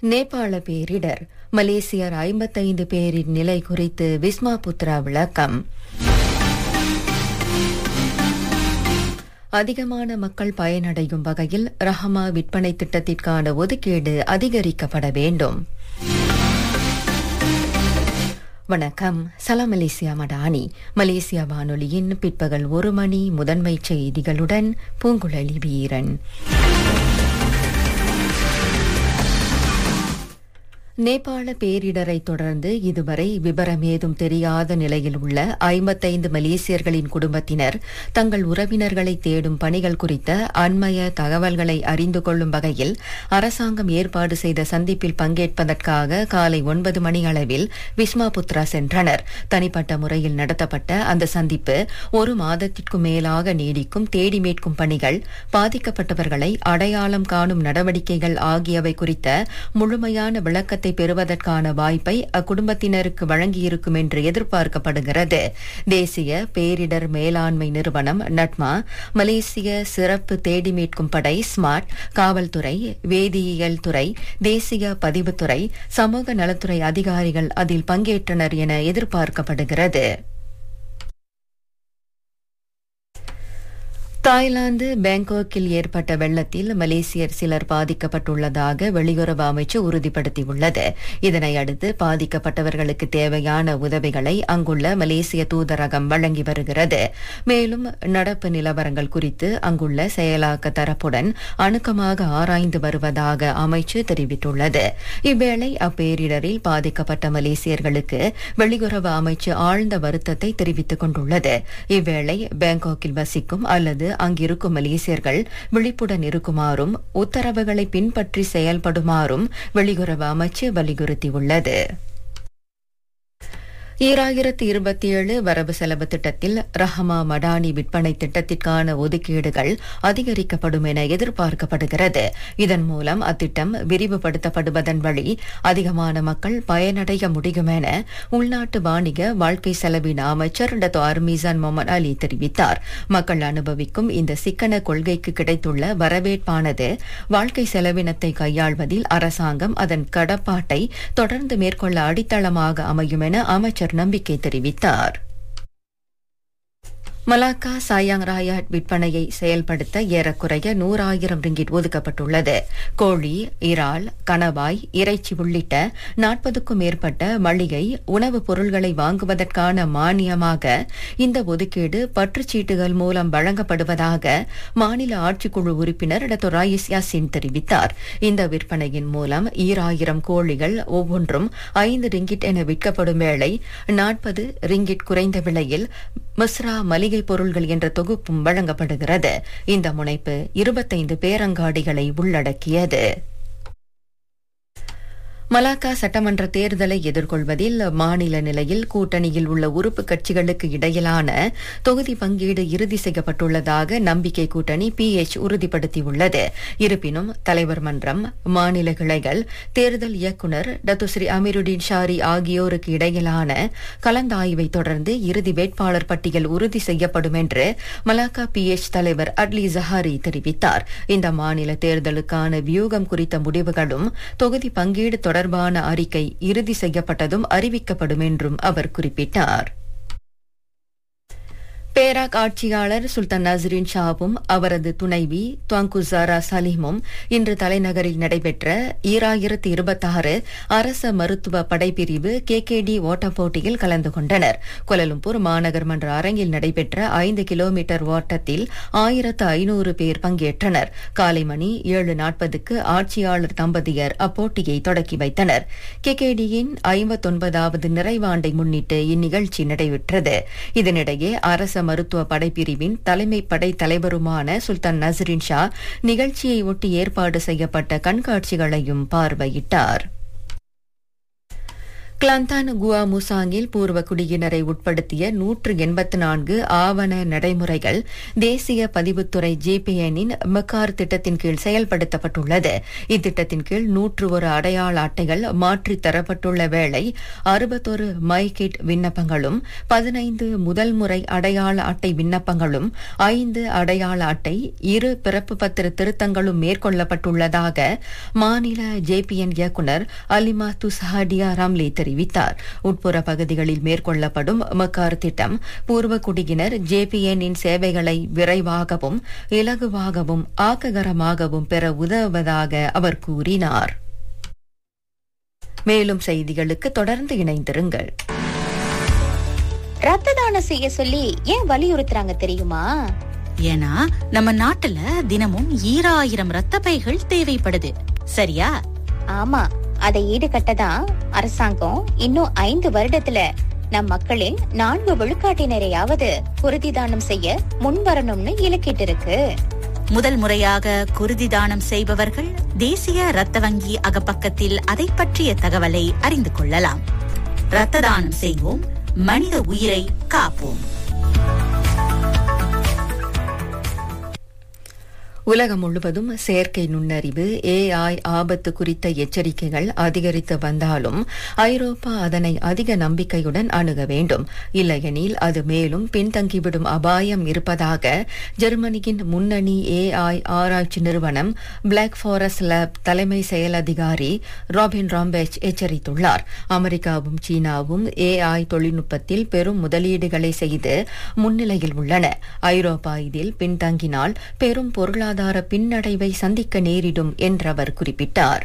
நேபாள பேரிடர் மலேசியர் ஐம்பத்தைந்து பேரின் நிலை குறித்து விஸ்மா புத்ரா விளக்கம் அதிகமான மக்கள் பயனடையும் வகையில் ரஹமா விற்பனை திட்டத்திற்கான ஒதுக்கீடு அதிகரிக்கப்பட வேண்டும் வணக்கம் சலாம் மலேசியா மடானி மலேசியா வானொலியின் பிற்பகல் ஒரு மணி முதன்மை செய்திகளுடன் பூங்குழலி வீரன் நேபாள பேரிடரை தொடர்ந்து இதுவரை விபரமேதும் தெரியாத நிலையில் உள்ள ஐம்பத்தைந்து மலேசியர்களின் குடும்பத்தினர் தங்கள் உறவினர்களை தேடும் பணிகள் குறித்த அண்மைய தகவல்களை அறிந்து கொள்ளும் வகையில் அரசாங்கம் ஏற்பாடு செய்த சந்திப்பில் பங்கேற்பதற்காக காலை ஒன்பது மணி அளவில் விஸ்மா புத்ரா சென்றனர் தனிப்பட்ட முறையில் நடத்தப்பட்ட அந்த சந்திப்பு ஒரு மாதத்திற்கும் மேலாக நீடிக்கும் தேடி மீட்கும் பணிகள் பாதிக்கப்பட்டவர்களை அடையாளம் காணும் நடவடிக்கைகள் ஆகியவை குறித்த முழுமையான விளக்கத்தை பணத்தை பெறுவதற்கான வாய்ப்பை அக்குடும்பத்தினருக்கு வழங்கியிருக்கும் என்று எதிர்பார்க்கப்படுகிறது தேசிய பேரிடர் மேலாண்மை நிறுவனம் நட்மா மலேசிய சிறப்பு தேடி மீட்கும் படை ஸ்மார்ட் காவல்துறை வேதியியல் துறை தேசிய பதிவுத்துறை சமூக நலத்துறை அதிகாரிகள் அதில் பங்கேற்றனர் என எதிர்பார்க்கப்படுகிறது தாய்லாந்து பேங்காக்கில் ஏற்பட்ட வெள்ளத்தில் மலேசியர் சிலர் பாதிக்கப்பட்டுள்ளதாக வெளியுறவு அமைச்சு உறுதிப்படுத்தியுள்ளது இதனை அடுத்து பாதிக்கப்பட்டவர்களுக்கு தேவையான உதவிகளை அங்குள்ள மலேசிய தூதரகம் வழங்கி வருகிறது மேலும் நடப்பு நிலவரங்கள் குறித்து அங்குள்ள செயலாக்க தரப்புடன் அணுக்கமாக ஆராய்ந்து வருவதாக அமைச்சு தெரிவித்துள்ளது இவ்வேளை அப்பேரிடரில் பாதிக்கப்பட்ட மலேசியர்களுக்கு வெளியுறவு அமைச்சு ஆழ்ந்த வருத்தத்தை தெரிவித்துக் கொண்டுள்ளது இவ்வேளை பேங்காக்கில் வசிக்கும் அல்லது அங்கிருக்கும் மலேசியர்கள் விழிப்புடன் இருக்குமாறும் உத்தரவுகளை பின்பற்றி செயல்படுமாறும் வெளியுறவு அமைச்சு வலியுறுத்தியுள்ளது ஈராயிரத்து இருபத்தி ஏழு வரவு செலவு திட்டத்தில் ரஹமா மடானி விற்பனை திட்டத்திற்கான ஒதுக்கீடுகள் அதிகரிக்கப்படும் என எதிர்பார்க்கப்படுகிறது இதன் மூலம் அத்திட்டம் விரிவுபடுத்தப்படுவதன் வழி அதிகமான மக்கள் பயனடைய முடியும் என உள்நாட்டு வாணிக வாழ்க்கை செலவின அமைச்சர் டத்தோ அர்மீசான் முகமது அலி தெரிவித்தார் மக்கள் அனுபவிக்கும் இந்த சிக்கன கொள்கைக்கு கிடைத்துள்ள வரவேற்பானது வாழ்க்கை செலவினத்தை கையாள்வதில் அரசாங்கம் அதன் கடப்பாட்டை தொடர்ந்து மேற்கொள்ள அடித்தளமாக அமையும் என அமைச்சர் நம்பிக்கை தெரிவித்தார் மலாக்கா சாயாங் ராயாட் விற்பனையை செயல்படுத்த ஏறக்குறைய நூறாயிரம் ரிங்கிட் ஒதுக்கப்பட்டுள்ளது கோழி இறால் கணவாய் இறைச்சி உள்ளிட்ட நாற்பதுக்கும் மேற்பட்ட மளிகை உணவுப் பொருள்களை வாங்குவதற்கான மானியமாக இந்த ஒதுக்கீடு பற்றுச்சீட்டுகள் மூலம் வழங்கப்படுவதாக மாநில ஆட்சிக்குழு உறுப்பினர் டாக்டர் ராயிஸ் யாசின் தெரிவித்தார் இந்த விற்பனையின் மூலம் ஈராயிரம் கோழிகள் ஒவ்வொன்றும் ஐந்து ரிங்கிட் என விற்கப்படும் வேளை நாற்பது ரிங்கிட் குறைந்த விலையில் மிஸ்ரா மளிகை பொருள்கள் என்ற தொகுப்பும் வழங்கப்படுகிறது இந்த முனைப்பு இருபத்தைந்து பேரங்காடிகளை உள்ளடக்கியது மலாக்கா சட்டமன்ற தேர்தலை எதிர்கொள்வதில் மாநில நிலையில் கூட்டணியில் உள்ள உறுப்பு கட்சிகளுக்கு இடையிலான தொகுதி பங்கீடு இறுதி செய்யப்பட்டுள்ளதாக நம்பிக்கை கூட்டணி பி எச் உறுதிப்படுத்தியுள்ளது இருப்பினும் தலைவர் மன்றம் மாநில கிளைகள் தேர்தல் இயக்குநர் டத்துஸ்ரீ அமீருடீன் ஷாரி ஆகியோருக்கு இடையிலான கலந்தாய்வை தொடர்ந்து இறுதி வேட்பாளர் பட்டியல் உறுதி செய்யப்படும் என்று மலாக்கா பி எச் தலைவர் அட்லி ஜஹாரி தெரிவித்தார் இந்த மாநில தேர்தலுக்கான வியூகம் குறித்த முடிவுகளும் தொகுதி பங்கீடு தொடர்பான அறிக்கை இறுதி செய்யப்பட்டதும் அறிவிக்கப்படும் என்றும் அவர் குறிப்பிட்டார் பேராக் ஆட்சியாளர் சுல்தான் நசரின் ஷாவும் அவரது துணைவி துவாங்குசாரா சலீமும் இன்று தலைநகரில் நடைபெற்ற ஈராயிரத்து இருபத்தாறு அரச மருத்துவ படைப்பிரிவு கே கே டி ஓட்டப் போட்டியில் கலந்து கொண்டனர் கொலலும்பூர் மாநகர் மன்ற அரங்கில் நடைபெற்ற ஐந்து கிலோமீட்டர் ஓட்டத்தில் ஆயிரத்து ஐநூறு பேர் பங்கேற்றனர் காலை மணி ஏழு நாற்பதுக்கு ஆட்சியாளர் தம்பதியர் அப்போட்டியை தொடக்கி வைத்தனர் கே கே டியின் ஐம்பத்தொன்பதாவது நிறைவாண்டை முன்னிட்டு இந்நிகழ்ச்சி நடைபெற்றது இதனிடையே அரச மருத்துவ படைப்பிரிவின் தலைமை படை தலைவருமான சுல்தான் நசரின் ஷா நிகழ்ச்சியை ஒட்டி ஏற்பாடு செய்யப்பட்ட கண்காட்சிகளையும் பார்வையிட்டார் கிளந்தான் குவா முசாங்கில் பூர்வ குடியினரை உட்படுத்திய நூற்று எண்பத்து நான்கு ஆவண நடைமுறைகள் தேசிய பதிவுத்துறை ஜிபிஎனின் மெக்கார் திட்டத்தின் கீழ் செயல்படுத்தப்பட்டுள்ளது இத்திட்டத்தின் கீழ் நூற்று ஒரு அடையாள அட்டைகள் மாற்றித் தரப்பட்டுள்ள வேளை அறுபத்தொரு மைகிட் விண்ணப்பங்களும் பதினைந்து முதல் முறை அடையாள அட்டை விண்ணப்பங்களும் ஐந்து அடையாள அட்டை இரு பிறப்பு பத்திர திருத்தங்களும் மேற்கொள்ளப்பட்டுள்ளதாக மாநில ஜேபிஎன் இயக்குநர் அலிமா துசாடியா ராம்லே தெரிவித்தார் உட்புற பகுதிகளில் மேற்கொள்ளப்படும் மக்கார் திட்டம் பூர்வ குடியினர் ஜேபிஎனின் சேவைகளை விரைவாகவும் இலகுவாகவும் ஆக்ககரமாகவும் பெற உதவுவதாக அவர் கூறினார் மேலும் செய்திகளுக்கு தொடர்ந்து இணைந்திருங்கள் ரத்த தானம் செய்ய சொல்லி ஏன் வலியுறுத்துறாங்க தெரியுமா ஏன்னா நம்ம நாட்டுல தினமும் ஈராயிரம் ரத்த பைகள் தேவைப்படுது சரியா ஆமா அதை ஈடுகட்டதான் அரசாங்கம் இன்னும் ஐந்து வருடத்துல நம் மக்களில் நான்கு விழுக்காட்டினரையாவது குருதி தானம் செய்ய முன்வரணும்னு இலக்கிட்டு இருக்கு முதல் முறையாக குருதி தானம் செய்பவர்கள் தேசிய ரத்த வங்கி அகப்பக்கத்தில் அதை பற்றிய தகவலை அறிந்து கொள்ளலாம் ரத்த தானம் செய்வோம் மனித உயிரை காப்போம் உலகம் முழுவதும் செயற்கை நுண்ணறிவு ஏஐ ஆபத்து குறித்த எச்சரிக்கைகள் அதிகரித்து வந்தாலும் ஐரோப்பா அதனை அதிக நம்பிக்கையுடன் அணுக வேண்டும் இல்லையெனில் அது மேலும் பின்தங்கிவிடும் அபாயம் இருப்பதாக ஜெர்மனியின் முன்னணி ஏஐ ஆராய்ச்சி நிறுவனம் பிளாக் ஃபாரஸ்ட் லேப் தலைமை செயல் அதிகாரி ராபின் ராம்பேச் எச்சரித்துள்ளார் அமெரிக்காவும் சீனாவும் ஏஐ தொழில்நுட்பத்தில் பெரும் முதலீடுகளை செய்து முன்னிலையில் உள்ளன ஐரோப்பா இதில் பின்தங்கினால் பெரும் பொருளாதார பொருளாதார பின்னடைவை சந்திக்க நேரிடும் என்றவர் குறிப்பிட்டார்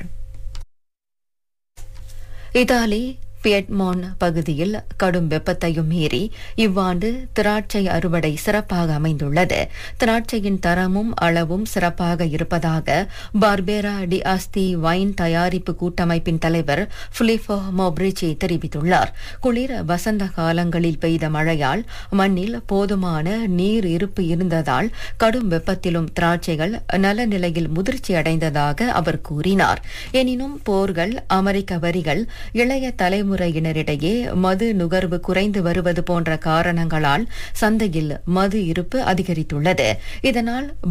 இத்தாலி பியட்மான் பகுதியில் கடும் வெப்பத்தையும் மீறி இவ்வாண்டு திராட்சை அறுவடை சிறப்பாக அமைந்துள்ளது திராட்சையின் தரமும் அளவும் சிறப்பாக இருப்பதாக பார்பேரா டி ஆஸ்தி வைன் தயாரிப்பு கூட்டமைப்பின் தலைவர் பிலிப்போ மோப்ரிச்சி தெரிவித்துள்ளார் குளிர் வசந்த காலங்களில் பெய்த மழையால் மண்ணில் போதுமான நீர் இருப்பு இருந்ததால் கடும் வெப்பத்திலும் திராட்சைகள் நல நிலையில் முதிர்ச்சி அடைந்ததாக அவர் கூறினார் எனினும் போர்கள் அமெரிக்க வரிகள் இளைய தலைமுறை தலைமுறையினரிடையே மது நுகர்வு குறைந்து வருவது போன்ற காரணங்களால் சந்தையில் மது இருப்பு அதிகரித்துள்ளது இதனால்